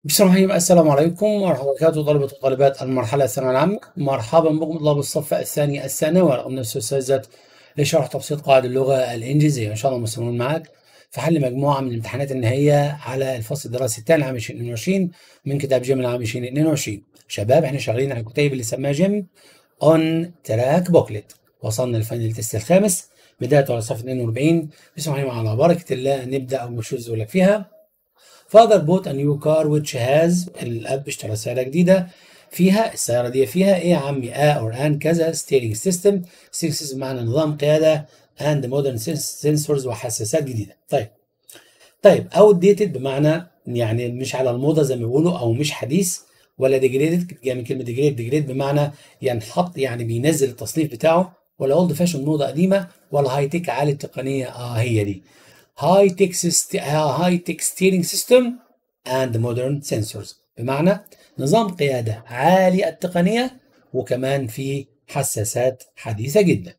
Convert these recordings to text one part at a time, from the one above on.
بسم الله الرحمن الرحيم السلام عليكم ورحمة الله وبركاته طلبة وطالبات المرحلة الثانوية العامة مرحبا بكم طلاب الصف الثاني الثانوي رقم نفس الأستاذات لشرح تبسيط قواعد اللغة الإنجليزية إن شاء الله مستمرون معاك في حل مجموعة من الامتحانات النهائية على الفصل الدراسي الثاني عام 2022 من كتاب جيم العام 2022 شباب احنا شغالين على الكتيب اللي سماها جيم اون تراك بوكلت وصلنا للفاينل تيست الخامس بدايته على صفحة 42 بسم الله على بركة الله نبدأ أول شوز لك فيها father bought a new car which has الأب اشترى سيارة جديدة فيها السيارة دي فيها إيه يا عمي آ أو آن كذا steering system steering system معنى نظام قيادة and modern sensors وحساسات جديدة طيب طيب outdated بمعنى يعني مش على الموضة زي ما بيقولوا أو مش حديث ولا degraded جاي من كلمة degrade degrade بمعنى ينحط يعني بينزل التصنيف بتاعه ولا اولد فاشن موضة قديمة ولا هاي تك عالي التقنية اه هي دي هاي تك هاي تك ستيرنج سيستم اند مودرن سنسورز بمعنى نظام قيادة عالي التقنية وكمان في حساسات حديثة جدا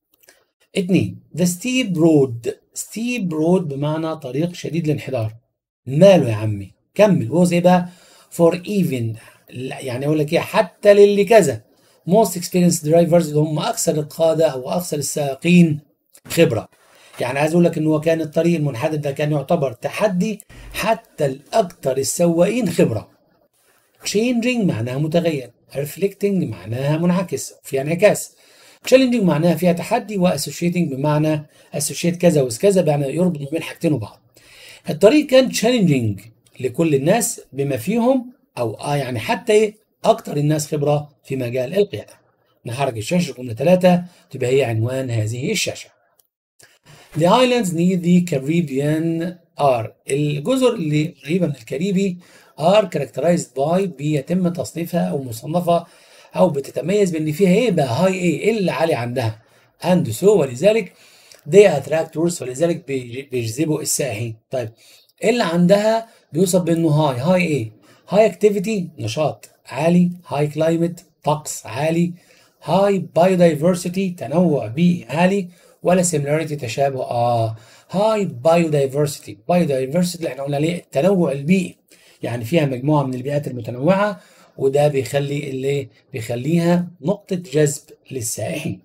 اتنين the steep road steep road بمعنى طريق شديد الانحدار ماله يا عمي كمل هو زي بقى for even يعني اقول لك ايه حتى للي كذا most experienced drivers اللي هم اكثر القاده او اكثر السائقين خبره يعني عايز اقول لك ان هو كان الطريق المنحدر ده كان يعتبر تحدي حتى الاكثر السواقين خبره changing معناها متغير reflecting معناها منعكس في انعكاس challenging معناها فيها تحدي واسوشيتنج بمعنى اسوشيت كذا وكذا بمعنى يربط ما بين حاجتين وبعض الطريق كان challenging لكل الناس بما فيهم او اه يعني حتى ايه اكتر الناس خبره في مجال القياده نحرك الشاشه جمله ثلاثه تبقى هي عنوان هذه الشاشه The islands near the Caribbean are الجزر اللي قريبة من الكاريبي are characterized by بيتم تصنيفها أو مصنفة أو بتتميز بأن فيها إيه بقى هاي إيه إيه اللي عالي عندها and so ولذلك they attract tourists ولذلك بيجذبوا السائحين طيب إيه اللي عندها بيوصف بأنه هاي هاي إيه هاي اكتيفيتي نشاط عالي هاي كلايمت طقس عالي هاي بايودايفرسيتي تنوع بيئي عالي ولا similarity تشابه اه هاي بايودايفرسيتي بايودايفرسيتي اللي احنا قلنا عليه التنوع البيئي يعني فيها مجموعه من البيئات المتنوعه وده بيخلي اللي بيخليها نقطه جذب للسائحين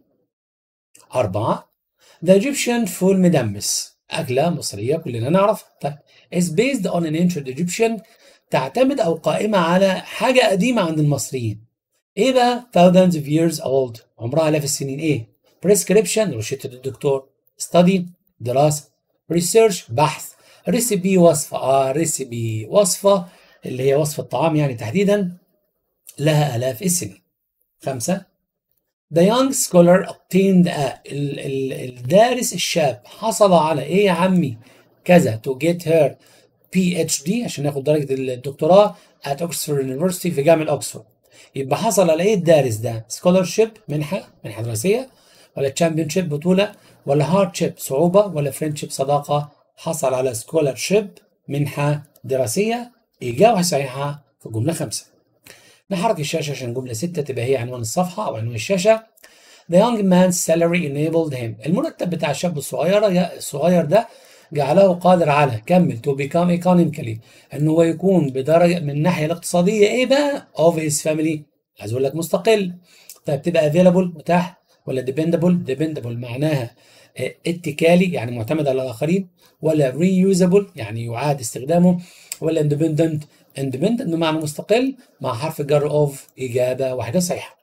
أربعة The Egyptian فول مدمس أكلة مصرية كلنا نعرفها طيب is based on an ancient Egyptian تعتمد أو قائمة على حاجة قديمة عند المصريين إيه بقى thousands of years old عمرها آلاف السنين إيه prescription روشتة الدكتور study دراسة research بحث recipe وصفة آه recipe وصفة اللي هي وصفة طعام يعني تحديدا لها آلاف السنين خمسة The young scholar obtained a ال ال الدارس الشاب حصل على إيه يا عمي كذا to get her PhD عشان ياخد درجة الدكتوراه at Oxford University في جامعة أوكسفورد يبقى حصل على إيه الدارس ده scholarship منحة منحة دراسية ولا تشامبيون شيب بطولة ولا هارد شيب صعوبة ولا فريندشيب صداقة حصل على سكولر شيب منحة دراسية إجابة صحيحة في الجملة خمسة نحرك الشاشة عشان جملة ستة تبقى هي عنوان الصفحة أو عنوان الشاشة The young man's salary enabled him المرتب بتاع الشاب الصغير الصغير ده جعله قادر على كمل to become economically ان هو يكون بدرجه من الناحيه الاقتصاديه ايه بقى of his family عايز اقول لك مستقل طيب تبقى available متاح ولا dependable dependable معناها اتكالي يعني معتمد على الاخرين ولا reusable يعني يعاد استخدامه ولا independent independent بمعنى مستقل مع حرف الجر of اجابه واحده صحيحه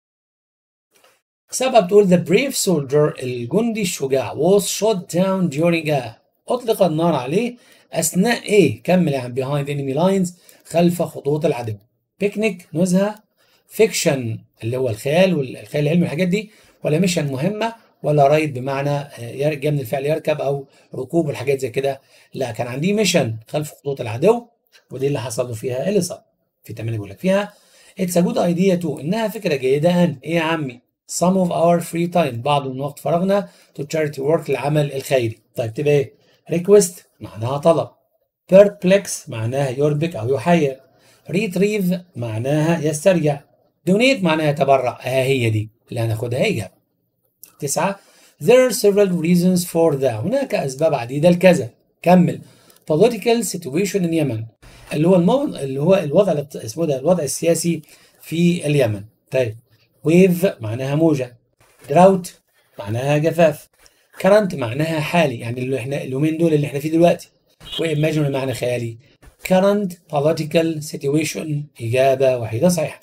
سبعة بتقول the brave soldier الجندي الشجاع was shot down during a أطلق النار عليه أثناء إيه؟ كمل يعني behind enemy lines خلف خطوط العدو. بيكنيك نزهة فيكشن اللي هو الخيال والخيال العلمي والحاجات دي ولا ميشن مهمة ولا رايد بمعنى جاي من الفعل يركب أو ركوب والحاجات زي كده. لا كان عندي ميشن خلف خطوط العدو ودي اللي حصل له فيها الإصابة. في تمانية بيقول لك فيها It's a good idea too إنها فكرة جيدة أن إيه يا عمي؟ Some of our free time بعض من وقت فراغنا to charity work العمل الخيري. طيب تبقى إيه؟ request معناها طلب perplex معناها يربك أو يحير retrieve معناها يسترجع donate معناها يتبرع ها هي دي اللي هناخدها هي تسعة there are several reasons for that هناك أسباب عديدة لكذا كمل political situation in Yemen اللي هو المو... اللي هو الوضع الاقت- اسمه ده الوضع السياسي في اليمن طيب ويف معناها موجة دراوت معناها جفاف كرنت معناها حالي يعني اللي احنا اليومين دول اللي احنا فيه دلوقتي وايماجن معنى خيالي current political situation إجابة وحيدة صحيحة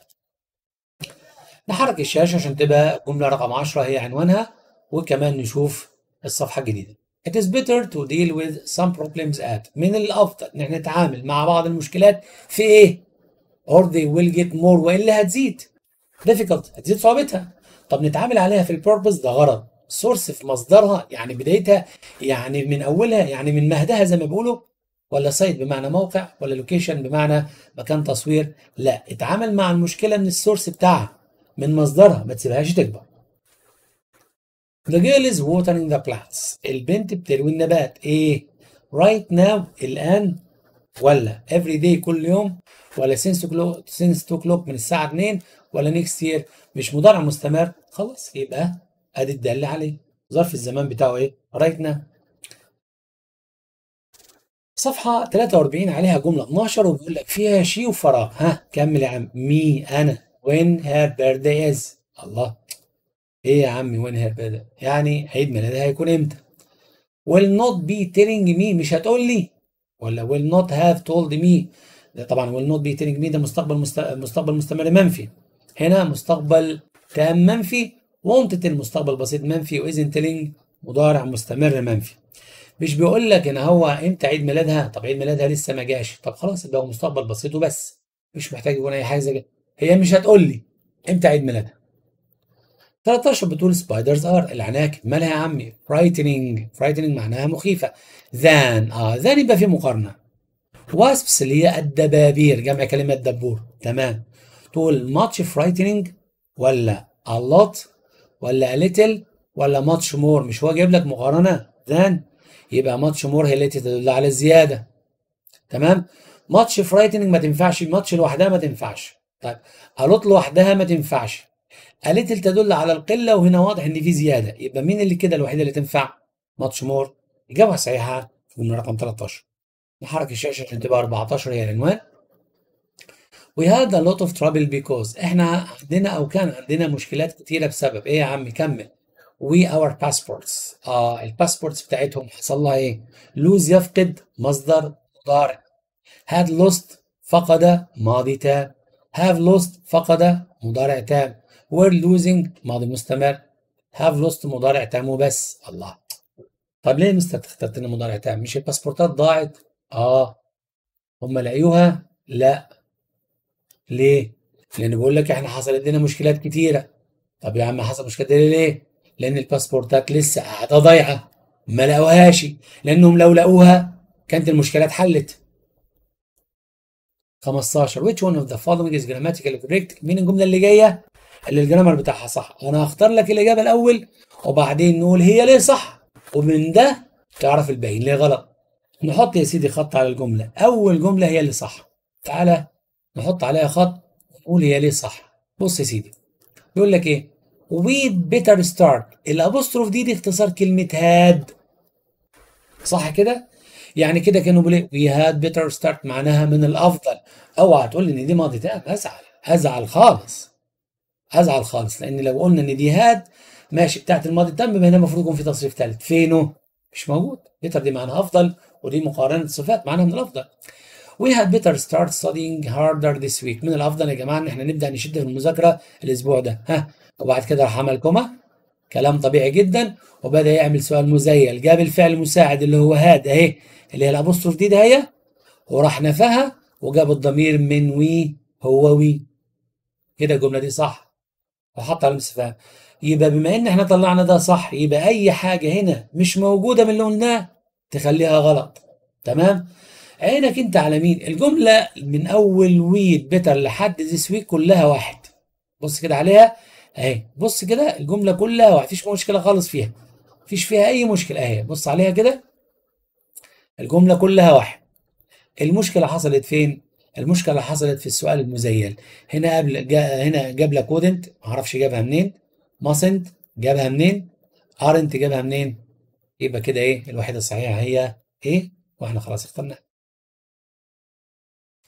نحرك الشاشة عشان تبقى جملة رقم 10 هي عنوانها وكمان نشوف الصفحة الجديدة It is better to deal with some problems at من الأفضل إن احنا نتعامل مع بعض المشكلات في إيه؟ or they will get more وإلا هتزيد difficult هتزيد صعوبتها طب نتعامل عليها في البيربز ده غرض سورس في مصدرها يعني بدايتها يعني من أولها يعني من مهدها زي ما بيقولوا ولا سايت بمعنى موقع ولا لوكيشن بمعنى مكان تصوير لا اتعامل مع المشكلة من السورس بتاعها من مصدرها ما تسيبهاش تكبر The girl is watering the plants البنت بتروي النبات ايه right now الآن ولا every day كل يوم ولا since two o'clock since two o'clock من الساعة 2 ولا next year مش مضارع مستمر خلاص يبقى ادي الدالة عليه ظرف الزمان بتاعه ايه right now صفحة 43 عليها جملة 12 وبيقول لك فيها شي وفراغ ها كمل يا عم مي أنا when her birthday is الله إيه يا عمي when her birthday يعني عيد ميلادها هيكون إمتى will not be telling me مش هتقول لي ولا will not have told me ده طبعا will not be telling me ده مستقبل مست... مستقبل مستمر منفي هنا مستقبل تام منفي wanted المستقبل بسيط منفي وإذن telling مضارع مستمر منفي مش بيقول لك ان هو امتى عيد ميلادها طب عيد ميلادها لسه ما جاش طب خلاص يبقى هو مستقبل بسيط وبس مش محتاج يكون اي حاجه زي كده هي مش هتقول لي امتى عيد ميلادها 13 بتقول سبايدرز ار العناكب مالها يا عمي فرايتنينج فرايتنينج معناها مخيفه ذان اه ذان يبقى في مقارنه واسبس اللي هي الدبابير جمع كلمه دبور تمام تقول ماتش فرايتنينج ولا a lot ولا a little ولا ماتش مور مش هو جايب لك مقارنه ذان يبقى ماتش مور هي التي تدل على الزياده تمام ماتش فرايتنج ما تنفعش ماتش لوحدها ما تنفعش طيب الوت لوحدها ما تنفعش اليتل تدل على القله وهنا واضح ان في زياده يبقى مين اللي كده الوحيده اللي تنفع ماتش مور اجابه صحيحه في جمله رقم 13 نحرك الشاشه عشان تبقى 14 هي العنوان We had a lot of trouble because احنا عندنا او كان عندنا مشكلات كتيره بسبب ايه يا عم كمل we our passports اه الباسبورتس بتاعتهم حصل لها ايه lose يفقد مصدر مضارع had lost فقد ماضي تام have lost فقد مضارع تام were losing ماضي مستمر have lost مضارع تام وبس الله طب ليه مستر اخترت لنا مضارع تام مش الباسبورتات ضاعت اه هم لقيوها لا ليه لان بقول لك احنا حصلت لنا مشكلات كتيره طب يا عم حصل مشكله دي ليه لان الباسبورتات لسه قاعده ضايعه ما لقوهاش لانهم لو لقوها كانت المشكله اتحلت 15 which one of the following is grammatically correct مين الجمله اللي جايه اللي الجرامر بتاعها صح انا هختار لك الاجابه الاول وبعدين نقول هي ليه صح ومن ده تعرف الباقي ليه غلط نحط يا سيدي خط على الجمله اول جمله هي اللي صح تعالى نحط عليها خط ونقول هي ليه صح بص يا سيدي بيقول لك ايه we'd better start الابوستروف دي دي اختصار كلمة هاد صح كده؟ يعني كده كانوا بيقولوا we had better start معناها من الافضل اوعى تقول لي ان دي ماضي تام ازعل ازعل خالص ازعل خالص لان لو قلنا ان دي هاد ماشي بتاعت الماضي التام يبقى هنا المفروض يكون في تصريف ثالث فينه؟ مش موجود better دي معناها افضل ودي مقارنة صفات معناها من الافضل We had better start studying harder this week من الافضل يا جماعه ان احنا نبدا نشد في المذاكره الاسبوع ده ها وبعد كده راح عمل كوما كلام طبيعي جدا وبدا يعمل سؤال مزيل جاب الفعل المساعد اللي هو هاد اهي اللي هي الابوستروف دي ده هي وراح نفاها وجاب الضمير من وي هو وي كده الجمله دي صح وحط على الاستفهام يبقى بما ان احنا طلعنا ده صح يبقى اي حاجه هنا مش موجوده من اللي قلناه تخليها غلط تمام عينك انت على مين الجمله من اول ويد بيتر لحد ذيس ويك كلها واحد بص كده عليها اهي بص كده الجمله كلها واحد مفيش مشكله خالص فيها مفيش فيها اي مشكله اهي بص عليها كده الجمله كلها واحد المشكله حصلت فين المشكله حصلت في السؤال المزيل هنا قبل جا هنا جاب لك كودنت معرفش جابها منين ماسنت جابها منين ارنت جابها منين يبقى كده ايه الوحيده الصحيحه هي ايه واحنا خلاص اخترناها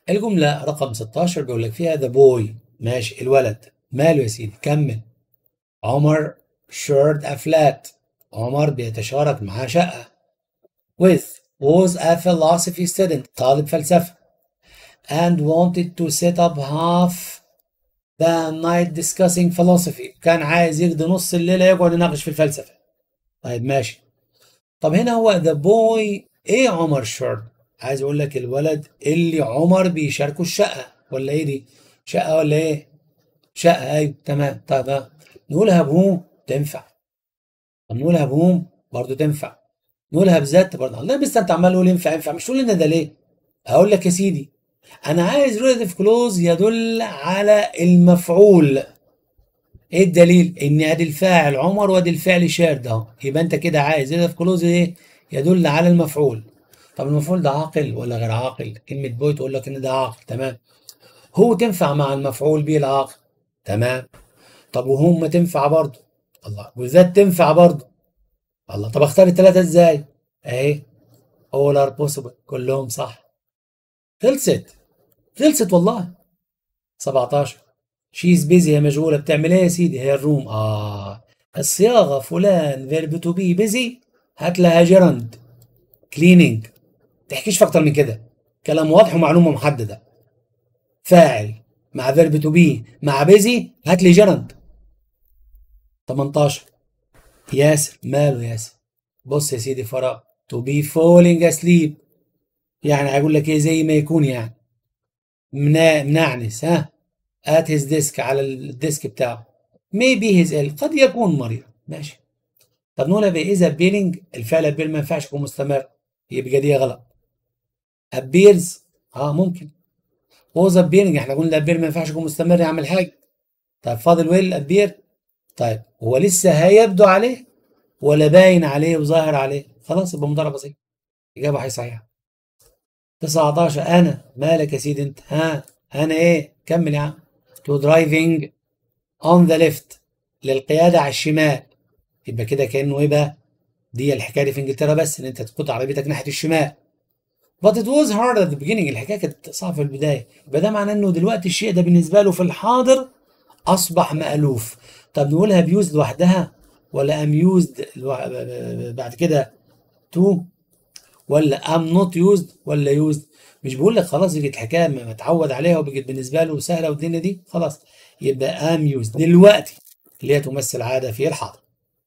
الجملة رقم 16 بيقول لك فيها the boy ماشي الولد ماله يا سيدي كمل عمر shared a flat عمر بيتشارك معاه شقة with was a philosophy student طالب فلسفة and wanted to set up half the night discussing philosophy كان عايز يقضي نص الليلة يقعد يناقش في الفلسفة طيب ماشي طب هنا هو the boy ايه عمر شورد عايز اقول لك الولد اللي عمر بيشاركه الشقة ولا ايه دي شقة ولا ايه شقة ايوه تمام طيب ها. نقولها بهوم تنفع طب نقولها بهوم برضه تنفع نقولها بذات برضه لا بس انت عمال تقول ينفع ينفع مش تقول لنا ده ليه هقول لك يا سيدي انا عايز ريلاتيف كلوز يدل على المفعول ايه الدليل ان ادي الفاعل عمر وادي الفعل شارد اهو يبقى انت كده عايز ريلاتيف كلوز ايه يدل على المفعول طب المفعول ده عاقل ولا غير عاقل كلمه بوي تقول لك ان ده عاقل تمام هو تنفع مع المفعول به العاقل تمام طب وهم تنفع برضه الله وذات تنفع برضه الله طب اختار الثلاثه ازاي اهي all are possible كلهم صح خلصت خلصت والله 17 شيز بيزي هي مشغوله بتعمل ايه يا سيدي هي الروم اه الصياغه فلان فيرب تو بي بيزي هات لها جيرند كليننج تحكيش في اكتر من كده كلام واضح ومعلومه محدده فاعل مع فيرب تو بي مع بيزي هات لي جيرند 18 ياسر ماله ياسر بص يا سيدي فراغ to be falling asleep يعني هقول لك ايه زي ما يكون يعني منا- منعنس ها at his desk على الديسك بتاعه maybe his ill قد يكون مريض ماشي طب نقولها بإيه إذا appearing الفعل appear ما ينفعش يكون مستمر يبقى دي غلط appears اه ممكن was appearing احنا قلنا appear ما ينفعش يكون مستمر يعمل حاجة طيب فاضل will appear طيب هو لسه هيبدو عليه ولا باين عليه وظاهر عليه خلاص يبقى مضاربة بسيط إجابة هي صحيحة 19 أنا مالك يا سيدي أنت ها أنا إيه كمل يا عم to driving on the left للقيادة على الشمال يبقى كده كأنه إيه بقى دي الحكاية دي في إنجلترا بس إن أنت تقود عربيتك ناحية الشمال but it was hard at the beginning الحكاية كانت صعبة في البداية يبقى ده معناه إنه دلوقتي الشيء ده بالنسبة له في الحاضر أصبح مألوف طب نقولها بيوزد لوحدها ولا ام يوزد بعد كده تو ولا ام نوت يوزد ولا يوزد مش بقول لك خلاص يجي الحكايه ما متعود عليها وبقت بالنسبه له سهله والدنيا دي خلاص يبقى ام يوزد دلوقتي اللي هي تمثل عاده في الحاضر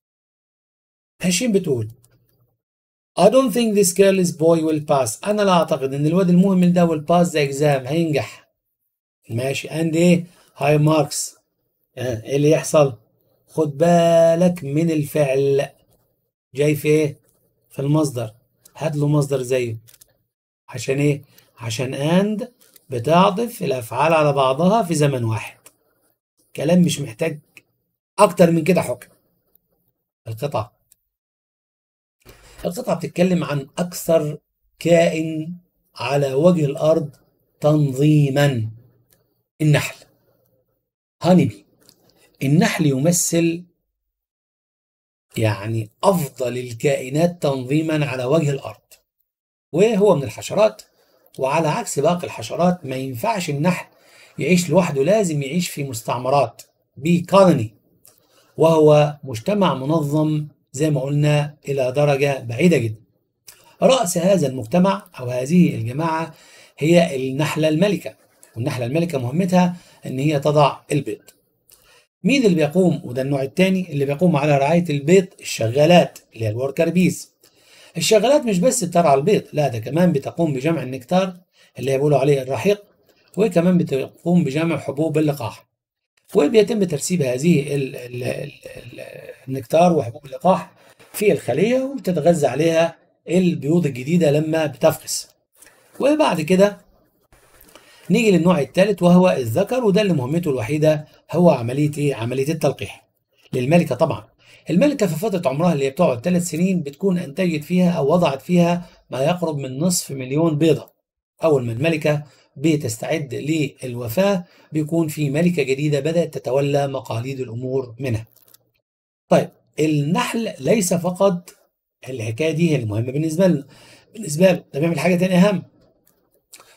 20 بتقول I don't think this girl's boy will pass أنا لا أعتقد إن الواد المهمل ده will pass the exam هينجح ماشي and إيه high marks آه، إيه اللي يحصل خد بالك من الفعل جاي في إيه في المصدر هات له مصدر زيه عشان إيه عشان and بتعطف الأفعال على بعضها في زمن واحد كلام مش محتاج أكتر من كده حكم القطعة القطعة بتتكلم عن أكثر كائن على وجه الأرض تنظيما النحل هانيبي النحل يمثل يعني أفضل الكائنات تنظيما على وجه الأرض وهو من الحشرات وعلى عكس باقي الحشرات ما ينفعش النحل يعيش لوحده لازم يعيش في مستعمرات بي كولوني وهو مجتمع منظم زي ما قلنا إلى درجة بعيدة جدا رأس هذا المجتمع أو هذه الجماعة هي النحلة الملكة والنحلة الملكة مهمتها أن هي تضع البيض مين اللي بيقوم وده النوع الثاني اللي بيقوم على رعاية البيض الشغالات اللي هي الوركر بيز الشغالات مش بس بترعى البيض لا ده كمان بتقوم بجمع النكتار اللي هي بيقولوا عليه الرحيق وكمان بتقوم بجمع حبوب اللقاح وبيتم ترسيب هذه ال ال ال ال النكتار وحبوب اللقاح في الخلية وبتتغذى عليها البيوض الجديدة لما بتفقس وبعد كده نيجي للنوع الثالث وهو الذكر وده اللي مهمته الوحيدة هو عملية ايه؟ عملية التلقيح للملكة طبعا الملكة في فترة عمرها اللي بتقعد ثلاث سنين بتكون أنتجت فيها أو وضعت فيها ما يقرب من نصف مليون بيضة أول ما الملكة بتستعد للوفاة بيكون في ملكة جديدة بدأت تتولى مقاليد الأمور منها طيب النحل ليس فقط الحكاية دي هي المهمة بالنسبة لنا بالنسبة له ده بيعمل حاجة تانية أهم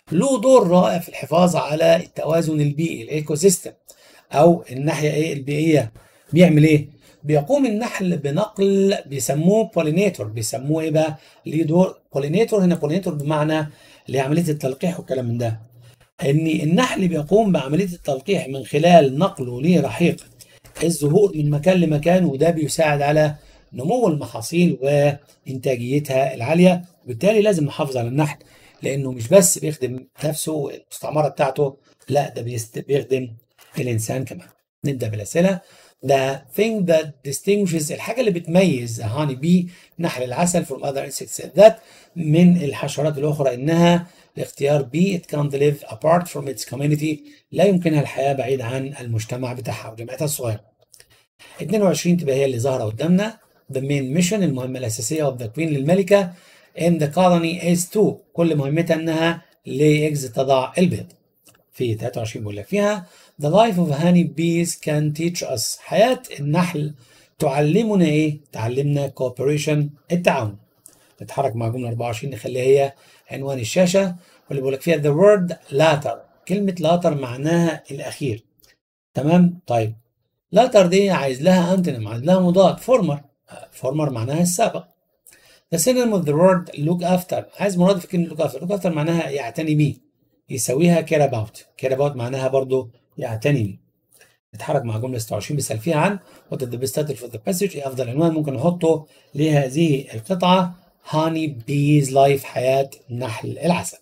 له دور رائع في الحفاظ على التوازن البيئي الايكو سيستم او الناحيه ايه البيئيه بيعمل ايه بيقوم النحل بنقل بيسموه بولينيتور بيسموه ايه بقى ليه دور بولينيتور هنا بولينيتور بمعنى لعمليه التلقيح والكلام من ده ان النحل بيقوم بعمليه التلقيح من خلال نقله لرحيق الزهور من مكان لمكان وده بيساعد على نمو المحاصيل وانتاجيتها العاليه وبالتالي لازم نحافظ على النحل لانه مش بس بيخدم نفسه المستعمره بتاعته لا ده بيخدم الانسان كمان نبدا بالاسئله The thing that distinguishes الحاجة اللي بتميز هاني بي نحل العسل from other insects that من الحشرات الأخرى إنها لاختيار بي it can't live apart from its community لا يمكنها الحياة بعيد عن المجتمع بتاعها وجماعتها الصغيرة 22 تبقى هي اللي ظاهرة قدامنا the main mission المهمة الأساسية of the queen للملكة in the colony is to كل مهمتها إنها lay eggs تضع البيض في 23 بيقول لك فيها The life of honey bees can teach us حياة النحل تعلمنا إيه؟ تعلمنا cooperation التعاون نتحرك مع جملة 24 نخليها هي عنوان الشاشة واللي بيقول لك فيها the word latter كلمة latter معناها الأخير تمام؟ طيب latter دي عايز لها antonym عايز لها مضاد former former معناها السابق The synonym of the word look after عايز مرادف كلمة look after look after معناها يعتني بيه يساويها care about care about معناها برضو يعتني نتحرك مع جملة 26 بيسأل فيها عن what is the best title for the passage ايه أفضل عنوان ممكن نحطه لهذه القطعة honey bees life حياة نحل العسل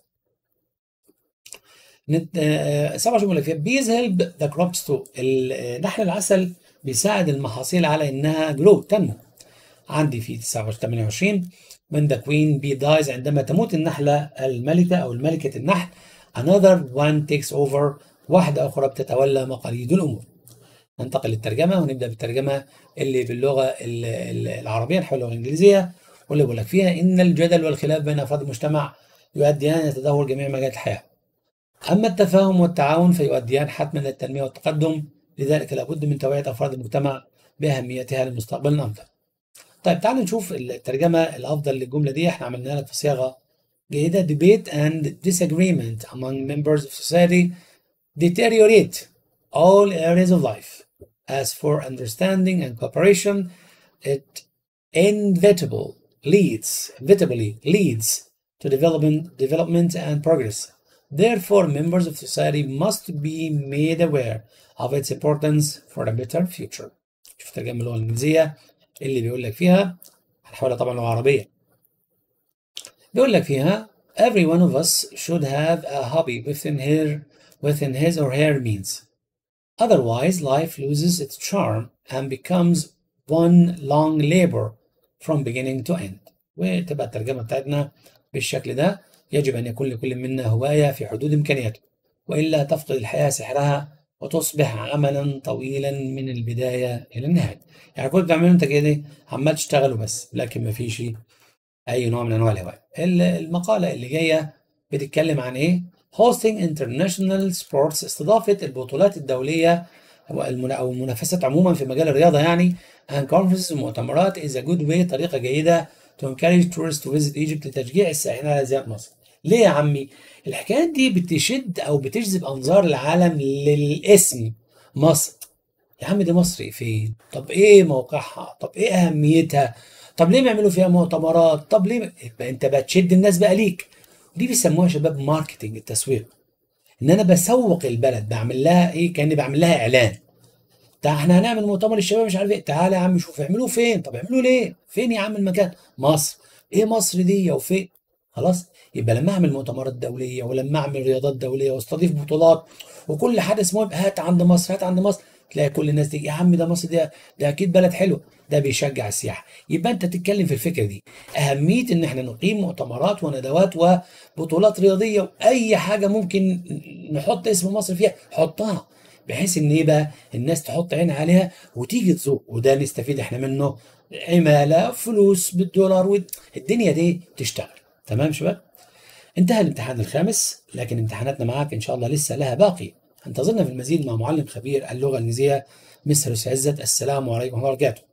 نت... آه... 27 بيقول لك فيها bees help the crops to نحل العسل بيساعد المحاصيل على انها grow تنمو عندي في 28 when the queen bee dies عندما تموت النحلة الملكة أو الملكة النحل another one takes over واحدة أخرى بتتولى مقاليد الأمور ننتقل للترجمة ونبدأ بالترجمة اللي باللغة العربية نحول اللغة الإنجليزية واللي بقول لك فيها إن الجدل والخلاف بين أفراد المجتمع يؤديان لتدهور جميع مجالات الحياة أما التفاهم والتعاون فيؤديان حتما للتنمية والتقدم لذلك لابد من توعية أفراد المجتمع بأهميتها للمستقبل الأفضل طيب تعالوا نشوف الترجمة الأفضل للجملة دي احنا عملناها لك في صياغة جيدة debate and disagreement among members of society deteriorate all areas of life. As for understanding and cooperation, it inevitably leads, inevitably leads to development, development and progress. Therefore, members of society must be made aware of its importance for a better future. شوف ترجمة اللغة الإنجليزية اللي بيقول لك فيها هنحولها طبعا لغة عربية. بيقول لك فيها Every one of us should have a hobby within her within his or her means. Otherwise, life loses its charm and becomes one long labor from beginning to end. وتبقى الترجمة بتاعتنا بالشكل ده يجب أن يكون لكل منا هواية في حدود إمكانياته وإلا تفقد الحياة سحرها وتصبح عملا طويلا من البداية إلى النهاية يعني كل بتعمله أنت كده عمال تشتغل وبس لكن مفيش أي نوع من أنواع الهواية المقالة اللي جاية بتتكلم عن إيه؟ hosting international sports استضافة البطولات الدولية أو المنافسات عموما في مجال الرياضة يعني and conferences ومؤتمرات is a good way طريقة جيدة to encourage tourists to visit Egypt لتشجيع السائحين على زيارة مصر. ليه يا عمي؟ الحكايات دي بتشد أو بتجذب أنظار العالم للاسم مصر. يا عم دي مصر فين؟ طب إيه موقعها؟ طب إيه أهميتها؟ طب ليه ما يعملوا فيها مؤتمرات؟ طب ليه؟ يبقى أنت بتشد الناس بقى ليك. دي بيسموها شباب ماركتنج التسويق ان انا بسوق البلد بعمل لها ايه كاني بعمل لها اعلان ده احنا هنعمل مؤتمر الشباب مش عارف ايه تعالى يا عم شوف اعملوه فين طب اعملوه ليه فين يا عم المكان مصر ايه مصر دي وفين خلاص يبقى لما اعمل مؤتمرات دوليه ولما اعمل رياضات دوليه واستضيف بطولات وكل حدث مهم هات عند مصر هات عند مصر تلاقي كل الناس دي يا عم ده مصر ده ده اكيد بلد حلو ده بيشجع السياحه يبقى انت تتكلم في الفكره دي اهميه ان احنا نقيم مؤتمرات وندوات وبطولات رياضيه واي حاجه ممكن نحط اسم مصر فيها حطها بحيث ان ايه بقى الناس تحط عين عليها وتيجي تزور وده نستفيد احنا منه عماله فلوس بالدولار والدنيا دي تشتغل تمام شباب انتهى الامتحان الخامس لكن امتحاناتنا معاك ان شاء الله لسه لها باقي انتظرنا في المزيد مع معلم خبير اللغه الانجليزيه مستر عزت السلام عليكم ورحمه الله وبركاته